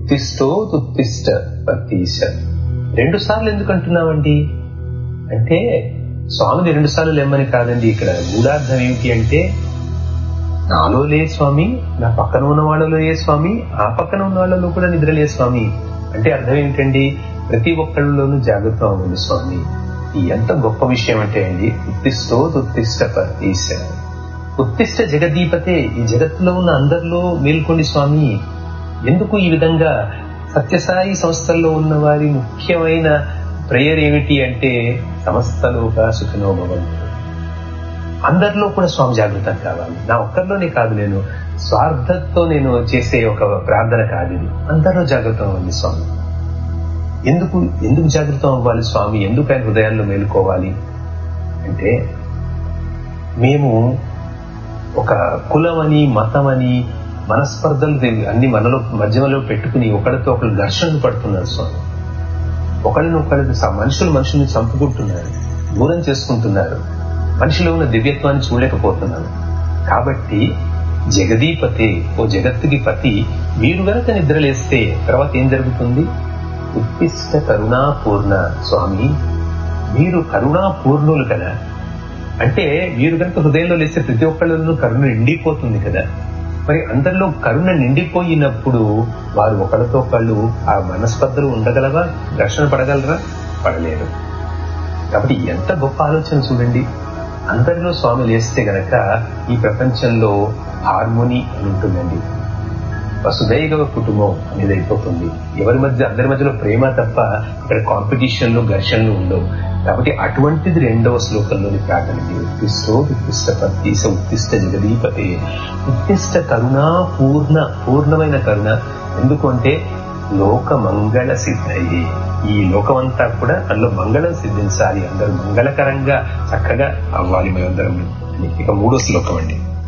ఉత్తిష్టో ఉత్తిష్ట పతీశ రెండు సార్లు ఎందుకు అంటున్నామండి అంటే స్వామిని రెండు సార్లు లేమ్మని కాదండి ఇక్కడ మూలార్థం ఏమిటి అంటే నాలో లే స్వామి నా పక్కన ఉన్న వాళ్ళలో ఏ స్వామి ఆ పక్కన ఉన్న వాళ్ళలో కూడా నిద్రలే స్వామి అంటే అర్థం ఏమిటండి ప్రతి ఒక్కళ్ళలోనూ జాగ్రత్త అవ్వండి స్వామి ఈ ఎంత గొప్ప విషయం అంటే అండి ఉత్తిష్టో ఉత్తిష్ట పతీశ ఉత్తిష్ట జగదీపతే ఈ జగత్తులో ఉన్న అందరిలో మేల్కొండి స్వామి ఎందుకు ఈ విధంగా సత్యసాయి సంస్థల్లో ఉన్న వారి ముఖ్యమైన ప్రేయర్ ఏమిటి అంటే సమస్తలోగా సుఖనో భవంతు అందరిలో కూడా స్వామి జాగృతం కావాలి నా ఒక్కరిలోనే కాదు నేను స్వార్థంతో నేను చేసే ఒక ప్రార్థన కాదు ఇది అందరిలో జాగృతం అవ్వండి స్వామి ఎందుకు ఎందుకు జాగృతం అవ్వాలి స్వామి ఎందుకు ఆయన హృదయాల్లో మేలుకోవాలి అంటే మేము ఒక కులమని మతమని మనస్పర్ధలు అన్ని మనలో మధ్యలో పెట్టుకుని ఒకరితో ఒకరు ఘర్షణలు పడుతున్నారు స్వామి ఒకరిని ఒకరిని మనుషులు మనుషుల్ని చంపుకుంటున్నారు దూరం చేసుకుంటున్నారు మనిషిలో ఉన్న దివ్యత్వాన్ని చూడలేకపోతున్నారు కాబట్టి జగదీపతే ఓ జగత్తుకి పతి మీరు గనక నిద్రలేస్తే తర్వాత ఏం జరుగుతుంది ఉత్తిష్ట కరుణాపూర్ణ స్వామి మీరు కరుణాపూర్ణులు కదా అంటే మీరు కనుక హృదయంలో లేస్తే ప్రతి ఒక్కళ్ళలో కరుణ నిండిపోతుంది కదా మరి అందరిలో కరుణ నిండిపోయినప్పుడు వారు ఒకరితో ఒకళ్ళు ఆ మనస్పర్ధలు ఉండగలవా ఘర్షణ పడగలరా పడలేరు కాబట్టి ఎంత గొప్ప ఆలోచన చూడండి అందరిలో స్వామి లేస్తే గనక ఈ ప్రపంచంలో హార్మోని అని ఉంటుందండి వసుదైవ కుటుంబం అనేది అయిపోతుంది ఎవరి మధ్య అందరి మధ్యలో ప్రేమ తప్ప ఇక్కడ కాంపిటీషన్లు ఘర్షణలు ఉండవు కాబట్టి అటువంటిది రెండవ శ్లోకంలోని ప్రార్థనకి ఉత్తిష్టో ఉత్తిష్ట పత్తీస ఉత్తిష్ట జగదీపతే ఉత్తిష్ట కరుణ పూర్ణ పూర్ణమైన కరుణ ఎందుకంటే లోక మంగళ సిద్ధయ్యి ఈ లోకమంతా కూడా అందులో మంగళం సిద్ధించాలి అందరూ మంగళకరంగా చక్కగా అవ్వాలి మేమందరం ఇక మూడో శ్లోకం అండి